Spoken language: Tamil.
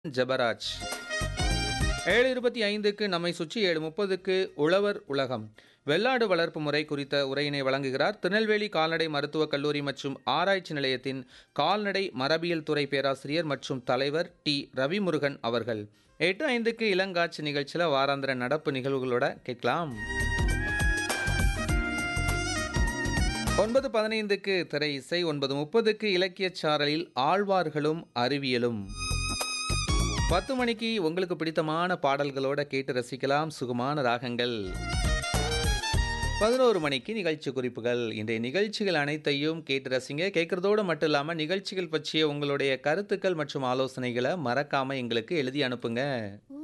ஜபராஜ் ஏழு இருபத்தி ஐந்துக்கு நம்மை சுற்றி ஏழு முப்பதுக்கு உழவர் உலகம் வெள்ளாடு வளர்ப்பு முறை குறித்த உரையினை வழங்குகிறார் திருநெல்வேலி கால்நடை மருத்துவக் கல்லூரி மற்றும் ஆராய்ச்சி நிலையத்தின் கால்நடை மரபியல் துறை பேராசிரியர் மற்றும் தலைவர் டி ரவிமுருகன் அவர்கள் எட்டு ஐந்துக்கு இளங்காட்சி நிகழ்ச்சியில் வாராந்திர நடப்பு நிகழ்வுகளோட கேட்கலாம் ஒன்பது பதினைந்துக்கு திரை இசை ஒன்பது முப்பதுக்கு இலக்கியச் சாரலில் ஆழ்வார்களும் அறிவியலும் பத்து மணிக்கு உங்களுக்கு பிடித்தமான பாடல்களோட கேட்டு ரசிக்கலாம் சுகமான ராகங்கள் பதினோரு மணிக்கு நிகழ்ச்சி குறிப்புகள் இன்றைய நிகழ்ச்சிகள் அனைத்தையும் கேட்டு ரசிங்க கேட்குறதோடு மட்டும் இல்லாமல் நிகழ்ச்சிகள் பற்றிய உங்களுடைய கருத்துக்கள் மற்றும் ஆலோசனைகளை மறக்காமல் எங்களுக்கு எழுதி அனுப்புங்க